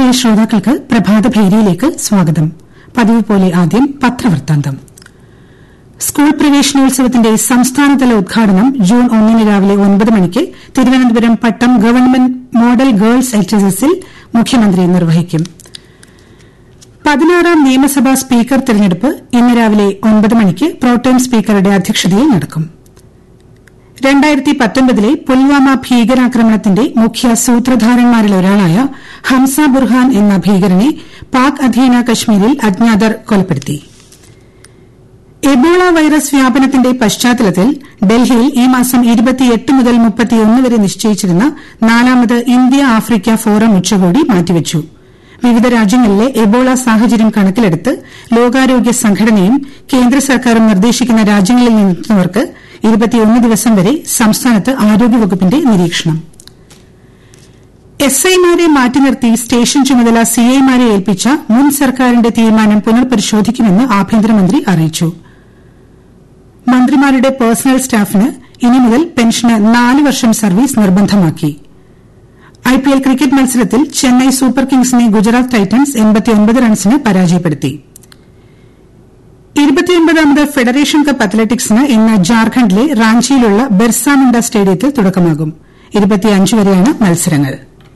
പ്രിയ ശ്രോതാക്കൾക്ക് പ്രഭാതഭേരിയിലേക്ക് സ്വാഗതം പതിവ് പോലെ ആദ്യം പത്രവൃത്താന്തം സ്കൂൾ പ്രവേശനോത്സവത്തിന്റെ സംസ്ഥാനതല ഉദ്ഘാടനം ജൂൺ ഒന്നിന് രാവിലെ ഒൻപത് മണിക്ക് Thiruvananthapuram Pattom government model girls എച്ച്എസ്എസിൽ മുഖ്യമന്ത്രി നിർവഹിക്കും പതിനാറാം നിയമസഭാ സ്പീക്കർ തെരഞ്ഞെടുപ്പ് ഇന്ന് രാവിലെ ഒൻപത് മണിക്ക് പ്രോട്ടേം സ്പീക്കറുടെ അധ്യക്ഷതയിൽ നടക്കും രണ്ടായിരത്തി പത്തൊൻപതിലെ പുൽവാമ ഭീകരാക്രമണത്തിന്റെ മുഖ്യ സൂത്രധാരന്മാരിലൊരാളായ ഹംസ ബുർഹാൻ എന്ന ഭീകരനെ പാക് അധീന കശ്മീരിൽ അജ്ഞാതർ കൊലപ്പെടുത്തി എബോള വൈറസ് വ്യാപനത്തിന്റെ പശ്ചാത്തലത്തിൽ ഡൽഹിയിൽ ഈ മാസം മുതൽ വരെ നിശ്ചയിച്ചിരുന്ന നാലാമത് ഇന്ത്യ ആഫ്രിക്ക ഫോറം ഉച്ചകോടി മാറ്റിവച്ചു വിവിധ രാജ്യങ്ങളിലെ എബോള സാഹചര്യം കണക്കിലെടുത്ത് ലോകാരോഗ്യ സംഘടനയും കേന്ദ്ര സർക്കാരും നിർദ്ദേശിക്കുന്ന രാജ്യങ്ങളിൽ നിന്നെത്തുന്നവർക്ക് ദിവസം വരെ സംസ്ഥാനത്ത് ആരോഗ്യവകുപ്പിന്റെ നിരീക്ഷണം എസ് ഐമാരെ മാറ്റി നിർത്തി സ്റ്റേഷൻ ചുമതല സിഐമാരെ ഏൽപ്പിച്ച മുൻ സർക്കാരിന്റെ തീരുമാനം പുനർപരിശോധിക്കുമെന്ന് ആഭ്യന്തരമന്ത്രി അറിയിച്ചു മന്ത്രിമാരുടെ പേഴ്സണൽ സ്റ്റാഫിന് ഇനി മുതൽ പെൻഷന് നാല് വർഷം സർവീസ് നിർബന്ധമാക്കി ഐപിഎൽ ക്രിക്കറ്റ് മത്സരത്തിൽ ചെന്നൈ സൂപ്പർ കിങ്സിനെ ഗുജറാത്ത് ടൈറ്റൻസ് റൺസിന് പരാജയപ്പെടുത്തി ഇരുപത്തിയൊൻപതാമത് ഫെഡറേഷൻ കപ്പ് അത്ലറ്റിക്സിന് ഇന്ന് ജാർഖണ്ഡിലെ റാഞ്ചിയിലുള്ള ബിർസ മുണ്ട സ്റ്റേഡിയത്തിൽ തുടക്കമാകും വരെയാണ് മത്സരങ്ങൾ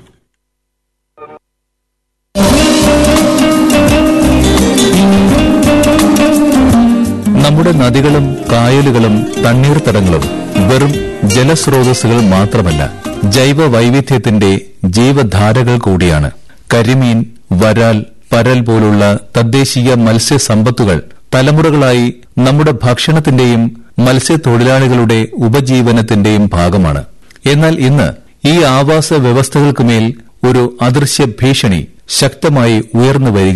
നമ്മുടെ നദികളും കായലുകളും തണ്ണീർത്തടങ്ങളും വെറും ജലസ്രോതസ്സുകൾ മാത്രമല്ല ജൈവ വൈവിധ്യത്തിന്റെ ജീവധാരകൾ കൂടിയാണ് കരിമീൻ വരാൽ പരൽ പോലുള്ള തദ്ദേശീയ മത്സ്യസമ്പത്തുകൾ തലമുറകളായി നമ്മുടെ ഭക്ഷണത്തിന്റെയും മത്സ്യത്തൊഴിലാളികളുടെ ഉപജീവനത്തിന്റെയും ഭാഗമാണ് എന്നാൽ ഇന്ന് ഈ ആവാസ വ്യവസ്ഥകൾക്കുമേൽ ഒരു അദൃശ്യ ഭീഷണി ശക്തമായി ഉയർന്നു വരിക